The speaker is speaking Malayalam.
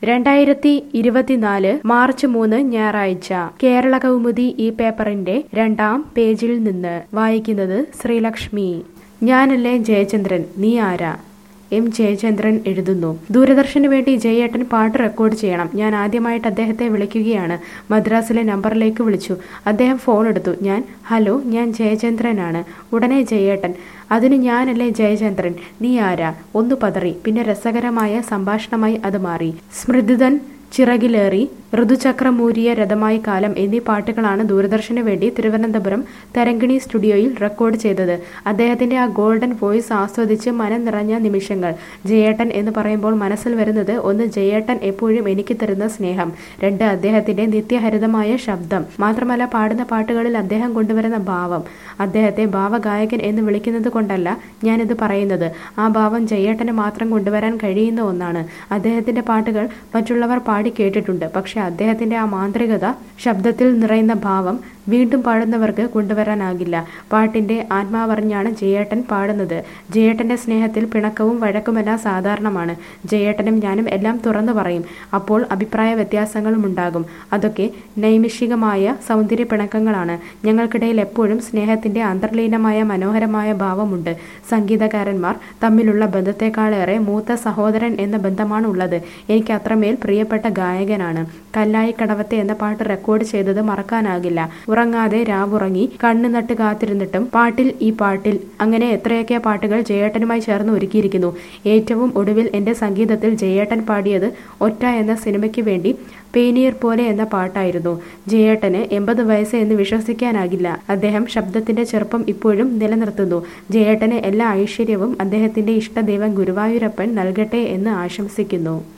രണ്ടായിരത്തി ഇരുപത്തിനാല് മാർച്ച് മൂന്ന് ഞായറാഴ്ച കേരള കൗമുദി ഈ പേപ്പറിന്റെ രണ്ടാം പേജിൽ നിന്ന് വായിക്കുന്നത് ശ്രീലക്ഷ്മി ഞാനല്ലേ ജയചന്ദ്രൻ നീ ആരാ എം ജയചന്ദ്രൻ എഴുതുന്നു ദൂരദർശന് വേണ്ടി ജയേട്ടൻ പാട്ട് റെക്കോർഡ് ചെയ്യണം ഞാൻ ആദ്യമായിട്ട് അദ്ദേഹത്തെ വിളിക്കുകയാണ് മദ്രാസിലെ നമ്പറിലേക്ക് വിളിച്ചു അദ്ദേഹം ഫോൺ എടുത്തു ഞാൻ ഹലോ ഞാൻ ജയചന്ദ്രനാണ് ഉടനെ ജയേട്ടൻ അതിന് ഞാനല്ലേ ജയചന്ദ്രൻ നീ ആരാ ഒന്ന് പതറി പിന്നെ രസകരമായ സംഭാഷണമായി അത് മാറി സ്മൃതിതൻ ചിറകിലേറി ഋതുചക്രമൂരിയ രഥമായി കാലം എന്നീ പാട്ടുകളാണ് ദൂരദർശന് വേണ്ടി തിരുവനന്തപുരം തരങ്കിണി സ്റ്റുഡിയോയിൽ റെക്കോർഡ് ചെയ്തത് അദ്ദേഹത്തിന്റെ ആ ഗോൾഡൻ വോയിസ് ആസ്വദിച്ച് മനം നിറഞ്ഞ നിമിഷങ്ങൾ ജയേട്ടൻ എന്ന് പറയുമ്പോൾ മനസ്സിൽ വരുന്നത് ഒന്ന് ജയേട്ടൻ എപ്പോഴും എനിക്ക് തരുന്ന സ്നേഹം രണ്ട് അദ്ദേഹത്തിന്റെ നിത്യഹരിതമായ ശബ്ദം മാത്രമല്ല പാടുന്ന പാട്ടുകളിൽ അദ്ദേഹം കൊണ്ടുവരുന്ന ഭാവം അദ്ദേഹത്തെ ഭാവഗായകൻ എന്ന് വിളിക്കുന്നത് കൊണ്ടല്ല ഞാനിത് പറയുന്നത് ആ ഭാവം ജയേട്ടന് മാത്രം കൊണ്ടുവരാൻ കഴിയുന്ന ഒന്നാണ് അദ്ദേഹത്തിന്റെ പാട്ടുകൾ മറ്റുള്ളവർ പാടി കേട്ടിട്ടുണ്ട് പക്ഷെ അദ്ദേഹത്തിന്റെ ആ മാന്ത്രികത ശബ്ദത്തിൽ നിറയുന്ന ഭാവം വീണ്ടും പാടുന്നവർക്ക് കൊണ്ടുവരാനാകില്ല പാട്ടിന്റെ ആത്മാവറിഞ്ഞാണ് ജയേട്ടൻ പാടുന്നത് ജയേട്ടന്റെ സ്നേഹത്തിൽ പിണക്കവും വഴക്കുമെല്ലാം സാധാരണമാണ് ജയേട്ടനും ഞാനും എല്ലാം തുറന്നു പറയും അപ്പോൾ അഭിപ്രായ വ്യത്യാസങ്ങളും ഉണ്ടാകും അതൊക്കെ നൈമിഷികമായ സൗന്ദര്യ പിണക്കങ്ങളാണ് ഞങ്ങൾക്കിടയിൽ എപ്പോഴും സ്നേഹത്തിന്റെ അന്തർലീനമായ മനോഹരമായ ഭാവമുണ്ട് സംഗീതകാരന്മാർ തമ്മിലുള്ള ബന്ധത്തെക്കാളേറെ മൂത്ത സഹോദരൻ എന്ന ബന്ധമാണ് ഉള്ളത് എനിക്ക് അത്രമേൽ പ്രിയപ്പെട്ട ഗായകനാണ് കല്ലായി കടവത്തെ എന്ന പാട്ട് റെക്കോർഡ് ചെയ്തത് മറക്കാനാകില്ല ഉറങ്ങാതെ രാവുറങ്ങി കണ്ണു നട്ട് കാത്തിരുന്നിട്ടും പാട്ടിൽ ഈ പാട്ടിൽ അങ്ങനെ എത്രയൊക്കെ പാട്ടുകൾ ജയേട്ടനുമായി ചേർന്ന് ഒരുക്കിയിരിക്കുന്നു ഏറ്റവും ഒടുവിൽ എന്റെ സംഗീതത്തിൽ ജയേട്ടൻ പാടിയത് ഒറ്റ എന്ന സിനിമയ്ക്ക് വേണ്ടി പേനീർ പോലെ എന്ന പാട്ടായിരുന്നു ജയേട്ടന് എൺപത് വയസ്സ് എന്ന് വിശ്വസിക്കാനാകില്ല അദ്ദേഹം ശബ്ദത്തിന്റെ ചെറുപ്പം ഇപ്പോഴും നിലനിർത്തുന്നു ജയേട്ടന് എല്ലാ ഐശ്വര്യവും അദ്ദേഹത്തിന്റെ ഇഷ്ടദൈവം ഗുരുവായൂരപ്പൻ നൽകട്ടെ എന്ന് ആശംസിക്കുന്നു